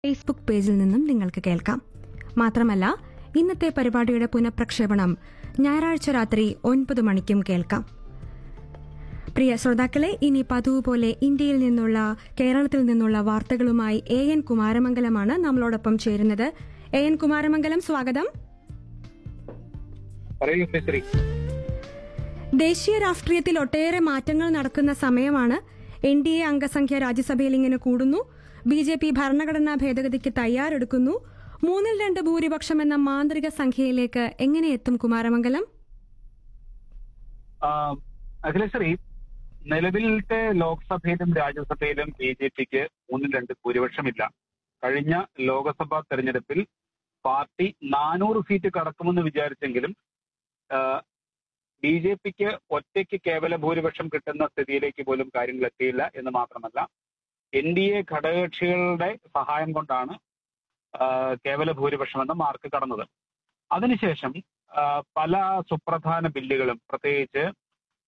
Facebook പേജിൽ നിന്നും നിങ്ങൾക്ക് കേൾക്കാം മാത്രമല്ല ഇന്നത്തെ പരിപാടിയുടെ പുനഃപ്രക്ഷേപണം ഞായറാഴ്ച രാത്രി ഒൻപത് മണിക്കും കേൾക്കാം പ്രിയ ശ്രോതാക്കളെ ഇനി പതിവ് പോലെ ഇന്ത്യയിൽ നിന്നുള്ള കേരളത്തിൽ നിന്നുള്ള വാർത്തകളുമായി എ എൻ കുമാരമംഗലമാണ് നമ്മളോടൊപ്പം ചേരുന്നത് എ എൻ കുമാരമംഗലം സ്വാഗതം പറയൂ ശ്രീ ദേശീയ രാഷ്ട്രീയത്തിൽ ഒട്ടേറെ മാറ്റങ്ങൾ നടക്കുന്ന സമയമാണ് എൻ ഡി എ അംഗസംഖ്യ രാജ്യസഭയിൽ ഇങ്ങനെ കൂടുന്നു ബി ജെ പി ഭരണഘടനാ ഭേദഗതിക്ക് തയ്യാറെടുക്കുന്നു മൂന്നിൽ രണ്ട് ഭൂരിപക്ഷം എന്ന മാന്ത്രിക സംഖ്യയിലേക്ക് എങ്ങനെ എത്തും കുമാരമംഗലം അഖിലേശ്വരി നിലവിലത്തെ ലോക്സഭയിലും രാജ്യസഭയിലും ബി ജെ പിക്ക് മൂന്നിൽ രണ്ട് ഭൂരിപക്ഷമില്ല കഴിഞ്ഞ ലോക്സഭാ തെരഞ്ഞെടുപ്പിൽ പാർട്ടി നാനൂറ് സീറ്റ് കടക്കുമെന്ന് വിചാരിച്ചെങ്കിലും ബി ജെ പിക്ക് ഒറ്റയ്ക്ക് കേവല ഭൂരിപക്ഷം കിട്ടുന്ന സ്ഥിതിയിലേക്ക് പോലും കാര്യങ്ങൾ എത്തിയില്ല എന്ന് മാത്രമല്ല എൻ ഡി എ ഘടകകക്ഷികളുടെ സഹായം കൊണ്ടാണ് ആ, കേവല ഭൂരിപക്ഷം എന്ന മാർക്ക് കടന്നത് അതിനുശേഷം ആ, പല സുപ്രധാന ബില്ലുകളും പ്രത്യേകിച്ച്